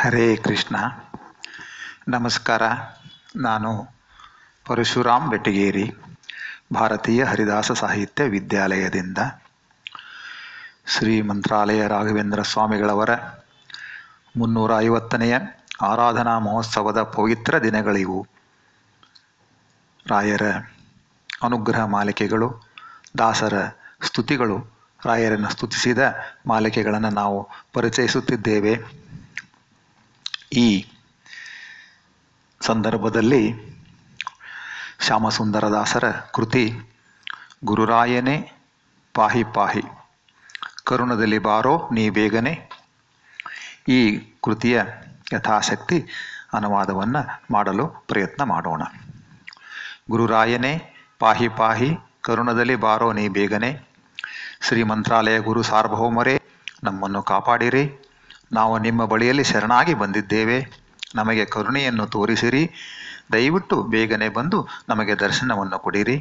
ಹರೇ ಕೃಷ್ಣ ನಮಸ್ಕಾರ ನಾನು ಪರಶುರಾಮ್ ಬೆಟ್ಟಗೇರಿ ಭಾರತೀಯ ಹರಿದಾಸ ಸಾಹಿತ್ಯ ವಿದ್ಯಾಲಯದಿಂದ ಶ್ರೀ ಮಂತ್ರಾಲಯ ರಾಘವೇಂದ್ರ ಸ್ವಾಮಿಗಳವರ ಮುನ್ನೂರ ಐವತ್ತನೆಯ ಆರಾಧನಾ ಮಹೋತ್ಸವದ ಪವಿತ್ರ ದಿನಗಳಿವು ರಾಯರ ಅನುಗ್ರಹ ಮಾಲಿಕೆಗಳು ದಾಸರ ಸ್ತುತಿಗಳು ರಾಯರನ್ನು ಸ್ತುತಿಸಿದ ಮಾಲಿಕೆಗಳನ್ನು ನಾವು ಪರಿಚಯಿಸುತ್ತಿದ್ದೇವೆ ಈ ಸಂದರ್ಭದಲ್ಲಿ ಶ್ಯಾಮಸುಂದರ ದಾಸರ ಕೃತಿ ಗುರುರಾಯನೇ ಪಾಹಿ ಪಾಹಿ ಕರುಣದಲ್ಲಿ ಬಾರೋ ನೀ ಬೇಗನೆ ಈ ಕೃತಿಯ ಯಥಾಶಕ್ತಿ ಅನುವಾದವನ್ನು ಮಾಡಲು ಪ್ರಯತ್ನ ಮಾಡೋಣ ಗುರುರಾಯನೇ ಪಾಹಿ ಪಾಹಿ ಕರುಣದಲ್ಲಿ ಬಾರೋ ನೀ ಬೇಗನೆ ಶ್ರೀ ಮಂತ್ರಾಲಯ ಗುರು ಸಾರ್ವಭೌಮರೇ ನಮ್ಮನ್ನು ಕಾಪಾಡಿರಿ ನಾವು ನಿಮ್ಮ ಬಳಿಯಲ್ಲಿ ಶರಣಾಗಿ ಬಂದಿದ್ದೇವೆ ನಮಗೆ ಕರುಣೆಯನ್ನು ತೋರಿಸಿರಿ ದಯವಿಟ್ಟು ಬೇಗನೆ ಬಂದು ನಮಗೆ ದರ್ಶನವನ್ನು ಕೊಡಿರಿ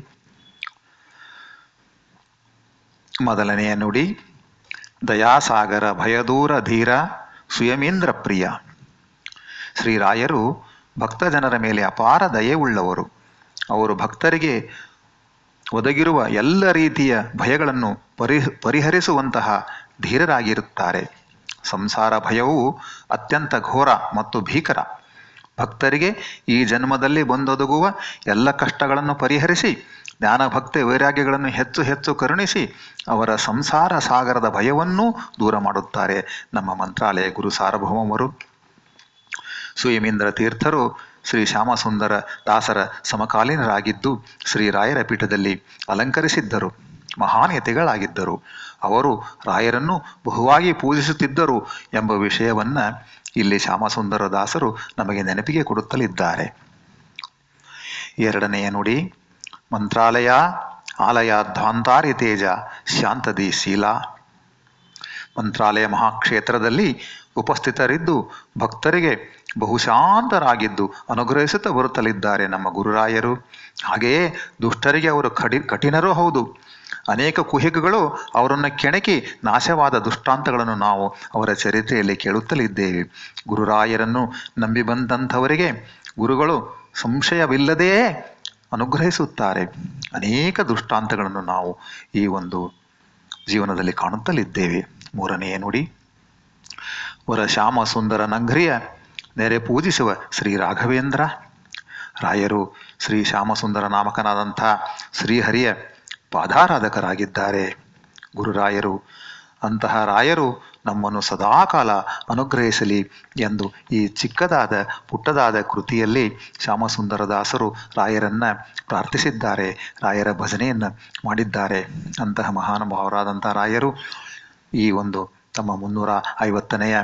ಮೊದಲನೆಯ ನುಡಿ ದಯಾಸಾಗರ ಭಯದೂರ ಧೀರ ಸುಯಮೀಂದ್ರ ಪ್ರಿಯ ಶ್ರೀರಾಯರು ಭಕ್ತಜನರ ಮೇಲೆ ಅಪಾರ ದಯೆಯುಳ್ಳವರು ಅವರು ಭಕ್ತರಿಗೆ ಒದಗಿರುವ ಎಲ್ಲ ರೀತಿಯ ಭಯಗಳನ್ನು ಪರಿ ಪರಿಹರಿಸುವಂತಹ ಧೀರರಾಗಿರುತ್ತಾರೆ ಸಂಸಾರ ಭಯವು ಅತ್ಯಂತ ಘೋರ ಮತ್ತು ಭೀಕರ ಭಕ್ತರಿಗೆ ಈ ಜನ್ಮದಲ್ಲಿ ಬಂದೊದಗುವ ಎಲ್ಲ ಕಷ್ಟಗಳನ್ನು ಪರಿಹರಿಸಿ ಜ್ಞಾನಭಕ್ತಿ ವೈರಾಗ್ಯಗಳನ್ನು ಹೆಚ್ಚು ಹೆಚ್ಚು ಕರುಣಿಸಿ ಅವರ ಸಂಸಾರ ಸಾಗರದ ಭಯವನ್ನೂ ದೂರ ಮಾಡುತ್ತಾರೆ ನಮ್ಮ ಮಂತ್ರಾಲಯ ಗುರು ಸಾರ್ವಭೌಮರು ಸುಯಮೀಂದ್ರ ತೀರ್ಥರು ಶ್ರೀ ಶ್ಯಾಮಸುಂದರ ದಾಸರ ಸಮಕಾಲೀನರಾಗಿದ್ದು ಶ್ರೀ ರಾಯರ ಪೀಠದಲ್ಲಿ ಅಲಂಕರಿಸಿದ್ದರು ಮಹಾನ್ಯತೆಗಳಾಗಿದ್ದರು ಅವರು ರಾಯರನ್ನು ಬಹುವಾಗಿ ಪೂಜಿಸುತ್ತಿದ್ದರು ಎಂಬ ವಿಷಯವನ್ನು ಇಲ್ಲಿ ಶ್ಯಾಮಸುಂದರ ದಾಸರು ನಮಗೆ ನೆನಪಿಗೆ ಕೊಡುತ್ತಲಿದ್ದಾರೆ ಎರಡನೆಯ ನುಡಿ ಮಂತ್ರಾಲಯ ಆಲಯ ಧ್ವಾಂತಾರಿ ತೇಜ ಶಾಂತದಿ ಶೀಲ ಮಂತ್ರಾಲಯ ಮಹಾಕ್ಷೇತ್ರದಲ್ಲಿ ಉಪಸ್ಥಿತರಿದ್ದು ಭಕ್ತರಿಗೆ ಬಹುಶಾಂತರಾಗಿದ್ದು ಅನುಗ್ರಹಿಸುತ್ತಾ ಬರುತ್ತಲಿದ್ದಾರೆ ನಮ್ಮ ಗುರುರಾಯರು ಹಾಗೆಯೇ ದುಷ್ಟರಿಗೆ ಅವರು ಕಡಿ ಕಠಿಣರೂ ಹೌದು ಅನೇಕ ಕುಹಿಕಗಳು ಅವರನ್ನು ಕೆಣಕಿ ನಾಶವಾದ ದುಷ್ಟಾಂತಗಳನ್ನು ನಾವು ಅವರ ಚರಿತ್ರೆಯಲ್ಲಿ ಕೇಳುತ್ತಲಿದ್ದೇವೆ ಗುರುರಾಯರನ್ನು ನಂಬಿ ಬಂದಂಥವರಿಗೆ ಗುರುಗಳು ಸಂಶಯವಿಲ್ಲದೆಯೇ ಅನುಗ್ರಹಿಸುತ್ತಾರೆ ಅನೇಕ ದುಷ್ಟಾಂತಗಳನ್ನು ನಾವು ಈ ಒಂದು ಜೀವನದಲ್ಲಿ ಕಾಣುತ್ತಲಿದ್ದೇವೆ ಮೂರನೆಯ ನುಡಿ ವರ ಶ್ಯಾಮ ಸುಂದರ ನಂಘ್ರಿಯ ನೆರೆ ಪೂಜಿಸುವ ಶ್ರೀ ರಾಘವೇಂದ್ರ ರಾಯರು ಶ್ರೀ ಶ್ಯಾಮಸುಂದರ ನಾಮಕನಾದಂಥ ಶ್ರೀಹರಿಯ ಪಾದಾರಾಧಕರಾಗಿದ್ದಾರೆ ಗುರುರಾಯರು ಅಂತಹ ರಾಯರು ನಮ್ಮನ್ನು ಸದಾಕಾಲ ಅನುಗ್ರಹಿಸಲಿ ಎಂದು ಈ ಚಿಕ್ಕದಾದ ಪುಟ್ಟದಾದ ಕೃತಿಯಲ್ಲಿ ಶ್ಯಾಮಸುಂದರ ದಾಸರು ರಾಯರನ್ನು ಪ್ರಾರ್ಥಿಸಿದ್ದಾರೆ ರಾಯರ ಭಜನೆಯನ್ನು ಮಾಡಿದ್ದಾರೆ ಅಂತಹ ಮಹಾನುಭಾವರಾದಂಥ ರಾಯರು ಈ ಒಂದು ತಮ್ಮ ಮುನ್ನೂರ ಐವತ್ತನೆಯ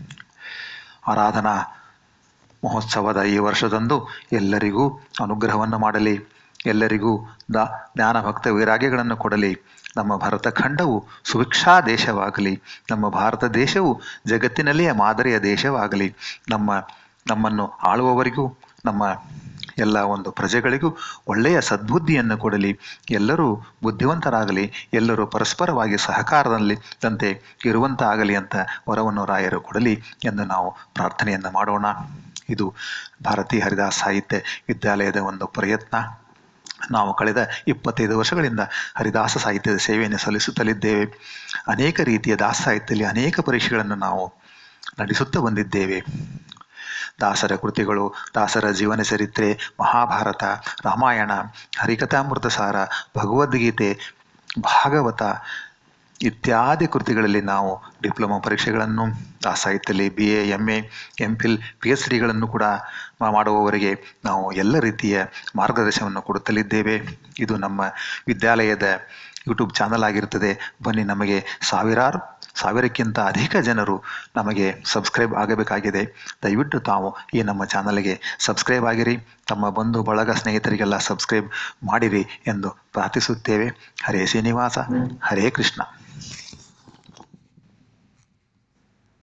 ಆರಾಧನಾ ಮಹೋತ್ಸವದ ಈ ವರ್ಷದಂದು ಎಲ್ಲರಿಗೂ ಅನುಗ್ರಹವನ್ನು ಮಾಡಲಿ ಎಲ್ಲರಿಗೂ ದ ಜ್ಞಾನ ಭಕ್ತ ವೈರಾಗ್ಯಗಳನ್ನು ಕೊಡಲಿ ನಮ್ಮ ಭಾರತ ಖಂಡವು ಸುಭಿಕ್ಷಾ ದೇಶವಾಗಲಿ ನಮ್ಮ ಭಾರತ ದೇಶವು ಜಗತ್ತಿನಲ್ಲಿಯೇ ಮಾದರಿಯ ದೇಶವಾಗಲಿ ನಮ್ಮ ನಮ್ಮನ್ನು ಆಳುವವರಿಗೂ ನಮ್ಮ ಎಲ್ಲ ಒಂದು ಪ್ರಜೆಗಳಿಗೂ ಒಳ್ಳೆಯ ಸದ್ಬುದ್ಧಿಯನ್ನು ಕೊಡಲಿ ಎಲ್ಲರೂ ಬುದ್ಧಿವಂತರಾಗಲಿ ಎಲ್ಲರೂ ಪರಸ್ಪರವಾಗಿ ಸಹಕಾರದಲ್ಲಿ ದಂತೆ ಇರುವಂತಾಗಲಿ ಅಂತ ವರವನ್ನು ರಾಯರು ಕೊಡಲಿ ಎಂದು ನಾವು ಪ್ರಾರ್ಥನೆಯನ್ನು ಮಾಡೋಣ ಇದು ಭಾರತೀಯ ಹರಿದಾಸ ಸಾಹಿತ್ಯ ವಿದ್ಯಾಲಯದ ಒಂದು ಪ್ರಯತ್ನ ನಾವು ಕಳೆದ ಇಪ್ಪತ್ತೈದು ವರ್ಷಗಳಿಂದ ಹರಿದಾಸ ಸಾಹಿತ್ಯದ ಸೇವೆಯನ್ನು ಸಲ್ಲಿಸುತ್ತಲಿದ್ದೇವೆ ಅನೇಕ ರೀತಿಯ ದಾಸ ಸಾಹಿತ್ಯದಲ್ಲಿ ಅನೇಕ ಪರೀಕ್ಷೆಗಳನ್ನು ನಾವು ನಡೆಸುತ್ತಾ ಬಂದಿದ್ದೇವೆ ದಾಸರ ಕೃತಿಗಳು ದಾಸರ ಜೀವನ ಚರಿತ್ರೆ ಮಹಾಭಾರತ ರಾಮಾಯಣ ಹರಿಕಥಾಮೃತ ಸಾರ ಭಗವದ್ಗೀತೆ ಭಾಗವತ ಇತ್ಯಾದಿ ಕೃತಿಗಳಲ್ಲಿ ನಾವು ಡಿಪ್ಲೊಮಾ ಪರೀಕ್ಷೆಗಳನ್ನು ಆ ಸಾಹಿತ್ಯದಲ್ಲಿ B A M A M phil P H ಡಿಗಳನ್ನು ಕೂಡ ಮಾಡುವವರಿಗೆ ನಾವು ಎಲ್ಲ ರೀತಿಯ ಮಾರ್ಗದರ್ಶನವನ್ನು ಕೊಡುತ್ತಲಿದ್ದೇವೆ ಇದು ನಮ್ಮ ವಿದ್ಯಾಲಯದ ಯೂಟ್ಯೂಬ್ ಚಾನಲ್ ಆಗಿರ್ತದೆ ಬನ್ನಿ ನಮಗೆ ಸಾವಿರಾರು ಸಾವಿರಕ್ಕಿಂತ ಅಧಿಕ ಜನರು ನಮಗೆ ಸಬ್ಸ್ಕ್ರೈಬ್ ಆಗಬೇಕಾಗಿದೆ ದಯವಿಟ್ಟು ತಾವು ಈ ನಮ್ಮ ಚಾನಲ್ಗೆ ಸಬ್ಸ್ಕ್ರೈಬ್ ಆಗಿರಿ ತಮ್ಮ ಬಂಧು ಬಳಗ ಸ್ನೇಹಿತರಿಗೆಲ್ಲ ಸಬ್ಸ್ಕ್ರೈಬ್ ಮಾಡಿರಿ ಎಂದು ಪ್ರಾರ್ಥಿಸುತ್ತೇವೆ ಹರೇ ಶ್ರೀನಿವಾಸ ಹರೇ ಕೃಷ್ಣ